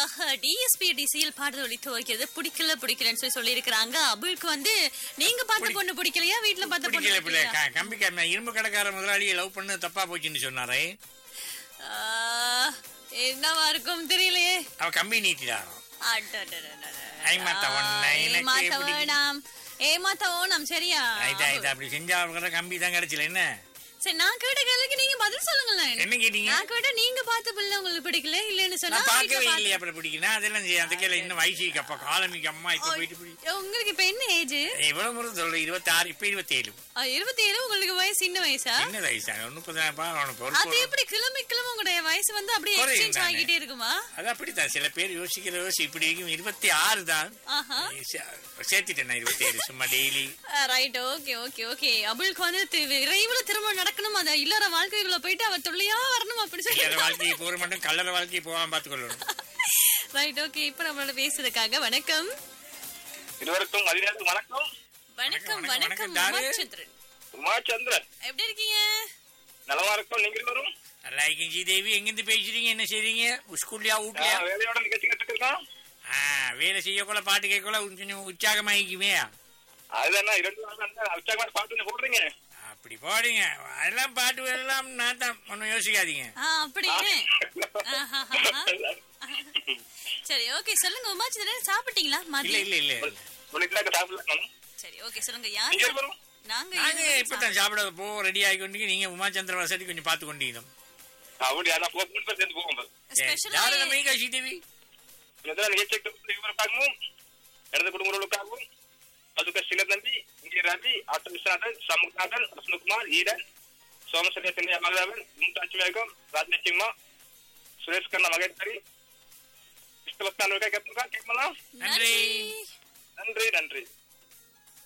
அடுத்ததாக டிஎஸ்பி டிசியில் பாடல் ஒலித்து வைக்கிறது பிடிக்கல பிடிக்கலன்னு சொல்லி சொல்லியிருக்கிறாங்க அபுலுக்கு வந்து நீங்க பார்த்த பொண்ணு பிடிக்கலையா வீட்டுல பார்த்த பொண்ணு பிடிக்கல பிள்ளை பிடிக்கலையா? க- கம்பி க- இரும்பு கடைக்கார முதலாளியை லவ் பண்ண தப்பா போச்சுன்னு சொன்னாரே ஆ, என்னவா இருக்கும் தெரியலையே அவ கம்பி நீட்டிடாராம் அடடடடட. ஐமாத்தவன், ஆ, எனக்கு ஏமாத்த எப்படி- வேணாம் ஏமாத்த வேணாம் சரியா ஆயிட்டா ஆயிட்டா அப்படி செஞ்சா அவருக்கு கம்பி தான் கிடைச்சல என்ன சரி நான் கேட்ட கேள்விக்கு நீங்க பதில் சொல்லுங்களேன் என்ன கேட்டீங்க நான் கேட்ட நீங்க பார்த்த பிள்ளை உங்களுக்கு பிடிக்கல இல்லன்னு சொன்னா நான் வீட்ல பார்க்கவே பார்த்த- இல்லையா அப்புறம் பிடிக்கணும் அதெல்லாம் செய்ய அந்த கேள்வி இன்னும் வயசுக்கு அப்ப காலமிக்கு அம்மா இப்ப போயிட்டு பிடி உங்களுக்கு இப்ப என்ன ஏஜ் எவ்வளவு முறை சொல்ற இருபத்தி ஆறு இப்ப இருபத்தி ஏழு இருபத்தி ஏழு உங்களுக்கு வயசு சின்ன வயசா என்ன வயசு முப்பதாயிரம் அவனுக்கு ஒரு அது எப்படி கிளம்பி கிளம்ப உங்களுடைய வயசு வந்து அப்படியே குறையும் எக்ஸ்சேஞ்ச் தானே. ஆகிட்டே இருக்குமா அது அப்படித்தான் சில பேர் யோசிக்கிற யோசி இப்படி இருக்கும் இருபத்தி ஆறு தான் ஆஹா சேர்த்துட்டேன் நான் இருபத்தி ஏழு சும்மா daily right okay okay okay அவளுக்கு வந்து தி- விரைவுல திருமணம் நடக்கணும் அந்த இல்லற வாழ்க்கைக்குள்ள போயிட்டு அவ தொல்லையா வரணும் அப்படி சொல்லி கல்யாண வாழ்க்கையை போற மட்டும் கல்லற வாழ்க்கையை போகாம பார்த்துக்கொள்ளணும் ரைட் ஓகே இப்ப நம்மளோட பேசுறதுக்காக வணக்கம் இருவருக்கும் அதிகாரத்துக்கு வணக்கம் வணக்கம் வணக்கம், வணக்கம் வணக்கம், யாரு? உமாச்சந்திரன் உமாச்சந்திரன் எப்படி இருக்கீங்க நலமா இருக்கும் நீங்க இருவரும் நல்லா இருக்கீங்க ஸ்ரீதேவி எங்கிருந்து பேசுறீங்க என்ன செய்றீங்க ஸ்கூல்லையா வீட்லயா நான் வேலையோட நிகழ்ச்சி கற்றுக்கிட்டு ஆ, வேலை செய்யக்குள்ள பாட்டு கேட்கக்குள்ள கொஞ்சம் உற்சாகமாயிக்குமே அதுதான் இரண்டு நாள் தான் உற்சாகமான பாட்டு போடுறீங்க அப்படி போடுங்க அதெல்லாம் பாட்டு எல்லாம் நான் தான் ஒன்றும் யோசிக்காதீங்க ஆ அப்படி ஆஹாஹாஹா. சரி ஓகே சொல்லுங்க உமாச்சந்திரன் சாப்பிட்டீங்களா இல்ல மதியம் இல்ல இல்ல உங்களுக்கு சாப்பிடலாம் சரி ஓகே சொல்லுங்க நீங்க யார் இருவரும் நாங்க நாங்க இருவரும் இப்பதான் சாப்பிட போ ரெடி ஆகி கொண்டு நீங்க உமாச்சந்திர வசதி கொஞ்சம் பார்த்து கொண்டீங்க அப்படியா நான் போக மட்டும் சேர்ந்து போகும்போது ஸ்பெஷலா யாரு நம்ம ஈகா ஸ்ரீதேவி இதெல்லாம் நிகழ்ச்சி இருவருக்காகவும் எனது குடும்பங்களுக்காகவும் அதுக்கு சில தம்பி இங்கே ரவி ஆட்டோ விஸ்வநாதன் சமுகநாதன் வசந்தகுமார் ஈடன் சோமசுரேசன் மகராவன் மும்தாஜ் மேகம் ராஜ்லட்சுமா சுரேஷ் கண்ணா மகேஸ்வரி இஷ்டவஸ்தான கேட்பா கேட்கலாம் நன்றி நன்றி